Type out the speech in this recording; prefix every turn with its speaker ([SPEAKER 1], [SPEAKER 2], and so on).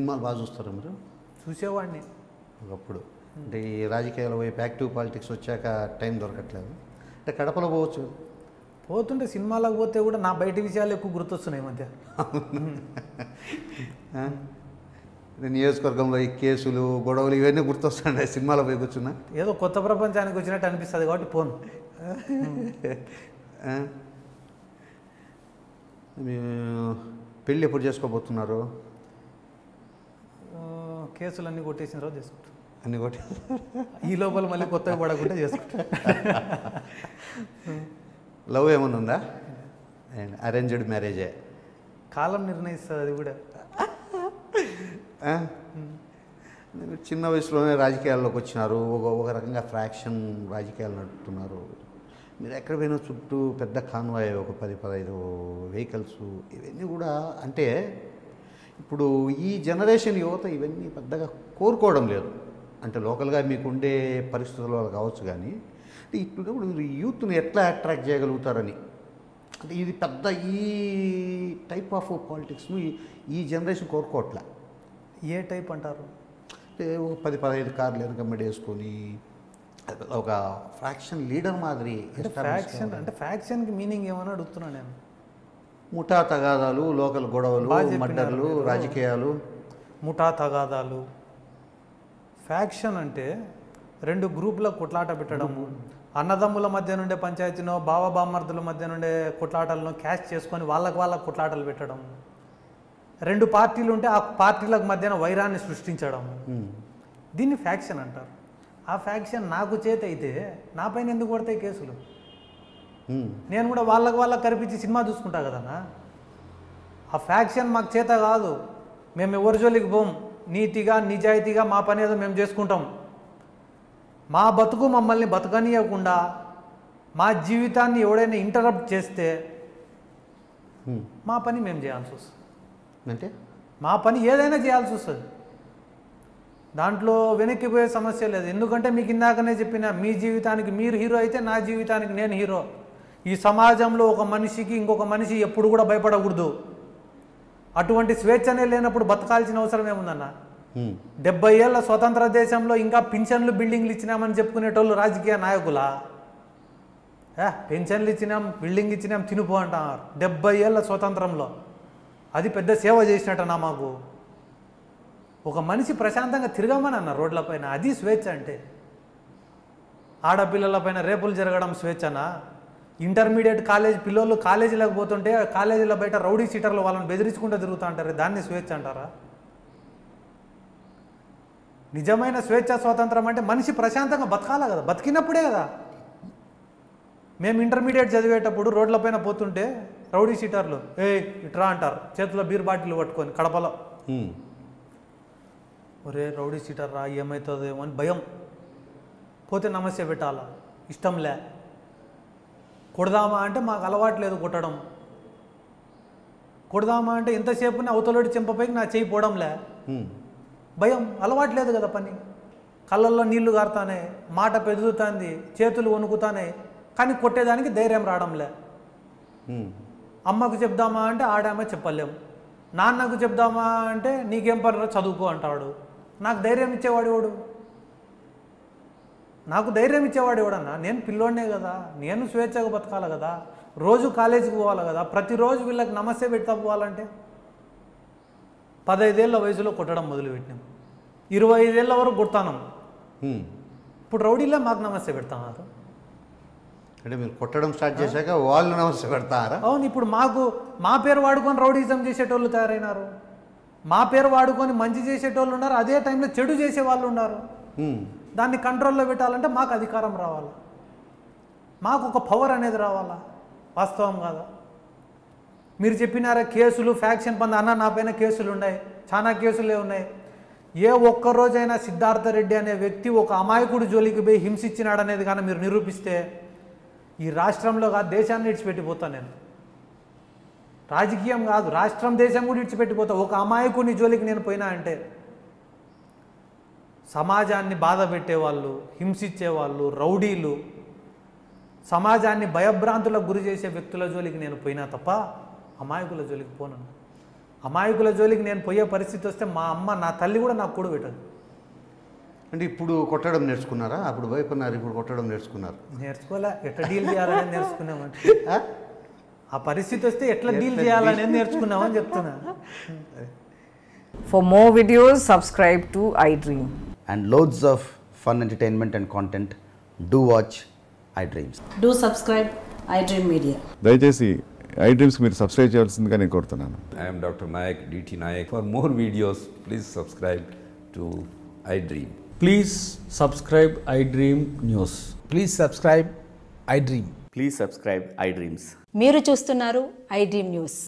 [SPEAKER 1] సినిమాలు బాగా చూస్తారా మీరు
[SPEAKER 2] చూసేవాడిని
[SPEAKER 1] ఒకప్పుడు అంటే ఈ రాజకీయాల వైపు యాక్టివ్ పాలిటిక్స్ వచ్చాక టైం దొరకట్లేదు అంటే కడపలో పోవచ్చు
[SPEAKER 2] పోతుంటే సినిమాలకు పోతే కూడా నా బయట విషయాలు ఎక్కువ గుర్తొస్తున్నాయి ఈ మధ్య
[SPEAKER 1] ఆ? అంటే నియోజకవర్గంలో ఈ కేసులు గొడవలు ఇవన్నీ గుర్తొస్తున్నాయి సినిమాలో పోయి కూర్చున్నా
[SPEAKER 2] ఏదో కొత్త ప్రపంచానికి వచ్చినట్టు అనిపిస్తుంది కాబట్టి పోను
[SPEAKER 1] ఆ? మీ పెళ్ళి ఎప్పుడు చేసుకోబోతున్నారు
[SPEAKER 2] ఆ, కేసులన్నీ కొట్టేసిన రోజు చేసుకుంటాం
[SPEAKER 1] అన్ని కొట్టి
[SPEAKER 2] ఈ లోపల మళ్ళీ కొత్తగా పడకుండా చేసుకుంటాం
[SPEAKER 1] లవ్ ఏమైనా ఉందా అరేంజ్డ్ మ్యారేజే
[SPEAKER 2] కాలం నిర్ణయిస్తుంది అది కూడా
[SPEAKER 1] ఆ? మీరు చిన్న వయసులోనే రాజకీయాల్లోకి వచ్చినారు ఒక ఒక రకంగా ఫ్రాక్షన్ రాజకీయాలు నడుపుతున్నారు మీరు ఎక్కడ పోయినా చుట్టూ పెద్ద కాన్వాయ్ ఒక పది పదహైదు వెహికల్స్ ఇవన్నీ కూడా అంటే ఇప్పుడు ఈ జనరేషన్ యువత ఇవన్నీ పెద్దగా కోరుకోవడం లేదు అంటే లోకల్గా మీకు ఉండే పరిస్థితుల వల్ల కావచ్చు కానీ అంటే ఇప్పుడు మీరు యూత్ని ఎట్లా అట్రాక్ట్ చేయగలుగుతారని అంటే ఇది పెద్ద ఈ టైప్ ఆఫ్ పాలిటిక్స్ను ఈ- ఈ జనరేషన్ కోరుకోవట్లే
[SPEAKER 2] ఏ టైప్ అంటారు
[SPEAKER 1] అంటే ఒక పది పదహైదు కార్లు వెనకమ్మడి వేసుకొని ఒక ఫ్రాక్షన్ లీడర్ మాదిరి
[SPEAKER 2] అంటే ఫ్యాక్షన్ అంటే ఫ్యాక్షన్కి మీనింగ్ ఏమని అడుగుతున్నాను నేను
[SPEAKER 1] ముఠా తగాదాలు లోకల్ గొడవలు
[SPEAKER 2] బాగా చెప్పినారు
[SPEAKER 1] మర్డర్లు
[SPEAKER 2] మీరు.
[SPEAKER 1] రాజకీయాలు
[SPEAKER 2] ముఠా తగాదాలు ఫ్యాక్షన్ అంటే రెండు గ్రూపులకు కొట్లాట పెట్టడము అన్నదమ్ముల మధ్య నుండే పంచాయతీనో బావ బామ్మర్దుల మధ్య నుండే కొట్లాటలను క్యాష్ చేసుకొని వాళ్ళకి వాళ్ళకి కొట్లాటలు పెట్టడం రెండు పార్టీలు ఉంటే ఆ పార్టీలకు మధ్యన వైరాన్ని సృష్టించడం
[SPEAKER 1] ఉమ్.
[SPEAKER 2] దీన్ని ఫ్యాక్షన్ అంటారు ఆ ఫ్యాక్షన్ నాకు చేత అయితే నా పైన ఎందుకు పడతాయి కేసులు
[SPEAKER 1] ఉమ్.
[SPEAKER 2] నేను కూడా వాళ్ళకి వాళ్ళకి కనిపించి సినిమా చూసుకుంటా కదన్నా ఆ ఫ్యాక్షన్ మాకు చేత కాదు మేము ఎవరి జోలికి పోం నీతిగా నిజాయితీగా మా పని ఏదో మేము చేసుకుంటాం మా బతుకు మమ్మల్ని బతకనీయకుండా మా జీవితాన్ని ఎవడైనా ఇంటరప్ట్ చేస్తే
[SPEAKER 1] ఉమ్.
[SPEAKER 2] మా పని మేము చేయాల్సి వస్తుంది
[SPEAKER 1] అంటే
[SPEAKER 2] మా పని ఏదైనా చేయాల్సి వస్తుంది దాంట్లో వెనక్కిపోయే సమస్య లేదు ఎందుకంటే మీకు ఇందాకనే చెప్పిన మీ జీవితానికి మీరు హీరో అయితే నా జీవితానికి నేను హీరో ఈ సమాజంలో ఒక మనిషికి ఇంకొక మనిషి ఎప్పుడు కూడా భయపడకూడదు అటువంటి స్వేచ్ఛనే లేనప్పుడు బతకాల్సిన అవసరం ఏముందన్న
[SPEAKER 1] ఉమ్.
[SPEAKER 2] డెబ్బై ఏళ్ళ స్వతంత్ర దేశంలో ఇంకా పింఛన్లు బిల్డింగ్లు ఇచ్చినామని చెప్పుకునేటోళ్ళు రాజకీయ నాయకులా ఏ పెన్షన్లు ఇచ్చినాం బిల్డింగ్ ఇచ్చినాం తినుపో అంటున్నారు డెబ్బై ఏళ్ళ స్వతంత్రంలో అది పెద్ద సేవ చేసినట్టనా మాకు ఒక మనిషి ప్రశాంతంగా తిరగమని అన్న రోడ్లపైన అది స్వేచ్ఛ అంటే ఆడపిల్లలపైన రేపులు జరగడం స్వేచ్ఛనా ఇంటర్మీడియట్ కాలేజ్ పిల్లలు కాలేజీలకు పోతుంటే కాలేజీల బయట రౌడీ సీటర్లు వాళ్ళని బెదిరించుకుంటూ తిరుగుతూ అంటారు దాన్ని స్వేచ్ఛ అంటారా నిజమైన స్వేచ్ఛ స్వాతంత్రం అంటే మనిషి ప్రశాంతంగా బతకాల కదా బతికినప్పుడే కదా మేము ఇంటర్మీడియట్ చదివేటప్పుడు రోడ్లపైన పోతుంటే రౌడీ సీటర్లు ఏ ఇట్రా అంటారు చేతిలో బీర్ బాటిల్ పట్టుకొని కడపలో
[SPEAKER 1] ఉమ్.
[SPEAKER 2] ఒరే రౌడీ సీటర్ రా ఏమవుతుందేమో అని భయం పోతే నమస్తే పెట్టాలా ఇష్టంలే కొడదామా అంటే మాకు అలవాటు లేదు కొట్టడం కొడదామా అంటే ఎంతసేపు అవతలోడి చెంపపైకి నా చేయి పోవడంలే
[SPEAKER 1] ఉమ్.
[SPEAKER 2] భయం అలవాటు లేదు కదా పని కళ్ళల్లో నీళ్లు గారుతానే మాట పెదుగుతాంది చేతులు వణుకుతానే కానీ కొట్టేదానికి ధైర్యం రావడంలే
[SPEAKER 1] ఉమ్.
[SPEAKER 2] అమ్మకు చెప్దామా అంటే ఆడామే చెప్పలేం నాన్నకు చెప్దామా అంటే నీకేం పని చదువుకో అంటాడు నాకు ధైర్యం ఇచ్చేవాడు ఎవడు నాకు ధైర్యం ఇచ్చేవాడు ఎవడన్నా నేను పిల్లోనే కదా నేను స్వేచ్ఛగా బతకాలి కదా రోజు కాలేజీకి పోవాలి కదా ప్రతిరోజు వీళ్ళకి నమస్తే పెడతా పోవాలంటే పదైదేళ్ల వయసులో కొట్టడం మొదలుపెట్టినాం ఇరవై ఐదేళ్ల వరకు కొడతాను
[SPEAKER 1] ఉమ్.
[SPEAKER 2] ఇప్పుడు రౌడీలే మాకు నమస్తే పెడతాన్నారు
[SPEAKER 1] అంటే మీరు కొట్టడం స్టార్ట్ చేశాక వాళ్ళు నమస్తే పెడతారా
[SPEAKER 2] అవును ఇప్పుడు మాకు మా పేరు వాడుకొని రౌడీజం చేసేటోళ్ళు తయారైనారు మా పేరు వాడుకొని మంచి చేసేటోళ్ళు ఉన్నారు అదే టైంలో చెడు చేసే వాళ్ళు ఉన్నారు
[SPEAKER 1] ఉమ్.
[SPEAKER 2] దాన్ని కంట్రోల్లో పెట్టాలంటే మాకు అధికారం రావాలి మాకు ఒక పవర్ అనేది రావాలా వాస్తవం కాదా మీరు చెప్పినారా కేసులు ఫ్యాక్షన్ పంద అన్న నా పైన కేసులు ఉన్నాయి చాలా కేసులే ఉన్నాయి ఏ ఒక్క రోజైనా సిద్ధార్థ రెడ్డి అనే వ్యక్తి ఒక అమాయకుడు జోలికి పోయి హింసించినాడు అనేది కానీ మీరు నిరూపిస్తే ఈ రాష్ట్రంలో కాదు దేశాన్ని ఇడిచిపెట్టిపోతాను నేను రాజకీయం కాదు రాష్ట్రం దేశం కూడా ఇడిచిపెట్టిపోతా ఒక అమాయకుని జోలికి నేను పోయినా అంటే సమాజాన్ని బాధ పెట్టేవాళ్ళు హింసించేవాళ్ళు రౌడీలు సమాజాన్ని భయభ్రాంతులకు గురి చేసే వ్యక్తుల జోలికి నేను పోయినా తప్ప అమాయకుల జోలికి పోను అమాయకుల జోలికి నేను పోయే పరిస్థితి వస్తే మా అమ్మ నా తల్లి కూడా నాకు కూడ పెట్టదు
[SPEAKER 1] అంటే ఇప్పుడు కొట్టడం నేర్చుకున్నారా అప్పుడు భయపడినారు ఇప్పుడు కొట్టడం నేర్చుకున్నారు
[SPEAKER 2] నేర్చుకోలే ఎట్లా డీల్ చేయాలనేది నేర్చుకున్నామంటే
[SPEAKER 1] ఆ?
[SPEAKER 2] ఆ పరిస్థితి వస్తే ఎట్లా డీల్ చేయాలనేది నేర్చుకున్నామని చెప్తున్నా
[SPEAKER 3] For more videos, subscribe to iDream.
[SPEAKER 4] and loads of fun entertainment and content, do watch iDreams.
[SPEAKER 5] Do subscribe iDream Media.
[SPEAKER 6] దయచేసి ఐ డ్రీమ్స్కి మీరు సబ్స్క్రైబ్ చేయాల్సిందిగా నేను కోరుతున్నాను
[SPEAKER 7] I am Dr. Nayak, DT Nayak. For more videos, please subscribe to iDream.
[SPEAKER 8] Please subscribe iDream News.
[SPEAKER 9] Please subscribe iDream.
[SPEAKER 4] Please subscribe iDreams.
[SPEAKER 5] మీరు చూస్తున్నారు iDream news